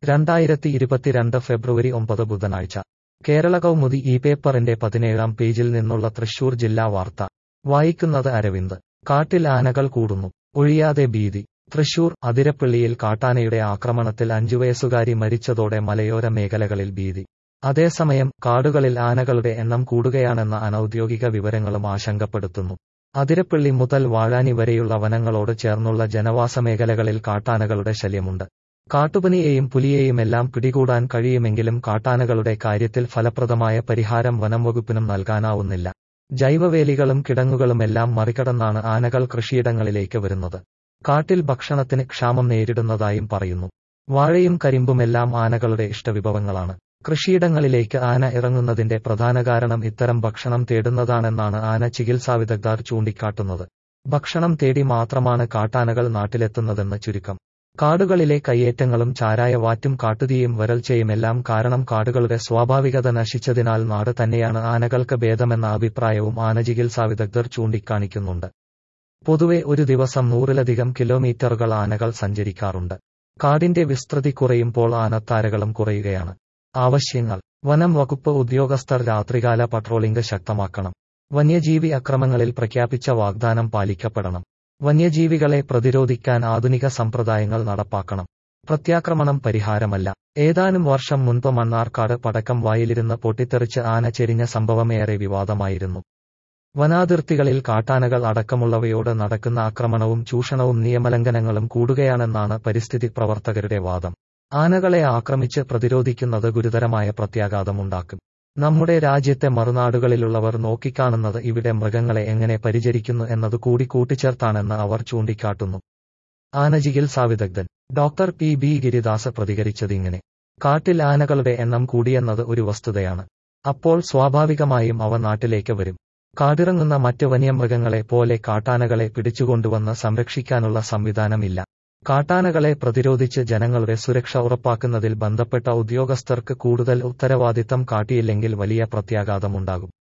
രണ്ടായിരത്തി ഇരുപത്തിരണ്ട് ഫെബ്രുവരി ഒമ്പത് ബുധനാഴ്ച കേരള കൗമുദി ഈ പേപ്പറിന്റെ പതിനേഴാം പേജിൽ നിന്നുള്ള തൃശൂർ ജില്ലാ വാർത്ത വായിക്കുന്നത് അരവിന്ദ് കാട്ടിൽ ആനകൾ കൂടുന്നു ഒഴിയാതെ ഭീതി തൃശൂർ അതിരപ്പള്ളിയിൽ കാട്ടാനയുടെ ആക്രമണത്തിൽ അഞ്ചുവയസ്സുകാരി മരിച്ചതോടെ മലയോര മേഖലകളിൽ ഭീതി അതേസമയം കാടുകളിൽ ആനകളുടെ എണ്ണം കൂടുകയാണെന്ന അനൌദ്യോഗിക വിവരങ്ങളും ആശങ്കപ്പെടുത്തുന്നു അതിരപ്പള്ളി മുതൽ വാഴാനി വരെയുള്ള വനങ്ങളോട് ചേർന്നുള്ള ജനവാസ മേഖലകളിൽ കാട്ടാനകളുടെ ശല്യമുണ്ട് കാട്ടുപനിയെയും പുലിയെയുമെല്ലാം പിടികൂടാൻ കഴിയുമെങ്കിലും കാട്ടാനകളുടെ കാര്യത്തിൽ ഫലപ്രദമായ പരിഹാരം വനം വകുപ്പിനും നൽകാനാവുന്നില്ല ജൈവവേലികളും കിടങ്ങുകളുമെല്ലാം മറികടന്നാണ് ആനകൾ കൃഷിയിടങ്ങളിലേക്ക് വരുന്നത് കാട്ടിൽ ഭക്ഷണത്തിന് ക്ഷാമം നേരിടുന്നതായും പറയുന്നു വാഴയും കരിമ്പുമെല്ലാം ആനകളുടെ ഇഷ്ടവിഭവങ്ങളാണ് കൃഷിയിടങ്ങളിലേക്ക് ആന ഇറങ്ങുന്നതിന്റെ പ്രധാന കാരണം ഇത്തരം ഭക്ഷണം തേടുന്നതാണെന്നാണ് ആന ചികിത്സാവിദഗ്ധർ ചൂണ്ടിക്കാട്ടുന്നത് ഭക്ഷണം തേടി മാത്രമാണ് കാട്ടാനകൾ നാട്ടിലെത്തുന്നതെന്ന് ചുരുക്കം കാടുകളിലെ കയ്യേറ്റങ്ങളും ചാരായവാറ്റും കാട്ടുതീയും വരൾച്ചയുമെല്ലാം കാരണം കാടുകളുടെ സ്വാഭാവികത നശിച്ചതിനാൽ നാട് തന്നെയാണ് ആനകൾക്ക് ഭേദമെന്ന അഭിപ്രായവും ആനചികിത്സാ വിദഗ്ധർ ചൂണ്ടിക്കാണിക്കുന്നുണ്ട് പൊതുവെ ഒരു ദിവസം നൂറിലധികം കിലോമീറ്ററുകൾ ആനകൾ സഞ്ചരിക്കാറുണ്ട് കാടിന്റെ വിസ്തൃതി കുറയുമ്പോൾ ആനത്താരകളും കുറയുകയാണ് ആവശ്യങ്ങൾ വനം വകുപ്പ് ഉദ്യോഗസ്ഥർ രാത്രികാല പട്രോളിംഗ് ശക്തമാക്കണം വന്യജീവി അക്രമങ്ങളിൽ പ്രഖ്യാപിച്ച വാഗ്ദാനം പാലിക്കപ്പെടണം വന്യജീവികളെ പ്രതിരോധിക്കാൻ ആധുനിക സമ്പ്രദായങ്ങൾ നടപ്പാക്കണം പ്രത്യാക്രമണം പരിഹാരമല്ല ഏതാനും വർഷം മുൻപ് മണ്ണാർക്കാട് പടക്കം വായിലിരുന്ന് പൊട്ടിത്തെറിച്ച് ആന ചെരിഞ്ഞ സംഭവമേറെ വിവാദമായിരുന്നു വനാതിർത്തികളിൽ കാട്ടാനകൾ അടക്കമുള്ളവയോട് നടക്കുന്ന ആക്രമണവും ചൂഷണവും നിയമലംഘനങ്ങളും കൂടുകയാണെന്നാണ് പരിസ്ഥിതി പ്രവർത്തകരുടെ വാദം ആനകളെ ആക്രമിച്ച് പ്രതിരോധിക്കുന്നത് ഗുരുതരമായ പ്രത്യാഘാതമുണ്ടാക്കും നമ്മുടെ രാജ്യത്തെ മറുനാടുകളിലുള്ളവർ നോക്കിക്കാണുന്നത് ഇവിടെ മൃഗങ്ങളെ എങ്ങനെ പരിചരിക്കുന്നു എന്നത് കൂടി കൂട്ടിച്ചേർത്താണെന്ന് അവർ ചൂണ്ടിക്കാട്ടുന്നു ആനചികിത്സാ വിദഗ്ധൻ ഡോക്ടർ പി ബി ഗിരിദാസ് പ്രതികരിച്ചതിങ്ങനെ കാട്ടിൽ ആനകളുടെ എണ്ണം കൂടിയെന്നത് ഒരു വസ്തുതയാണ് അപ്പോൾ സ്വാഭാവികമായും അവ നാട്ടിലേക്ക് വരും കാടിറങ്ങുന്ന മറ്റ് വന്യമൃഗങ്ങളെ പോലെ കാട്ടാനകളെ പിടിച്ചുകൊണ്ടുവന്ന് സംരക്ഷിക്കാനുള്ള സംവിധാനമില്ല കാട്ടാനകളെ പ്രതിരോധിച്ച് ജനങ്ങളുടെ സുരക്ഷ ഉറപ്പാക്കുന്നതിൽ ബന്ധപ്പെട്ട ഉദ്യോഗസ്ഥർക്ക് കൂടുതൽ ഉത്തരവാദിത്തം കാട്ടിയില്ലെങ്കിൽ വലിയ പ്രത്യാഘാതമുണ്ടാകും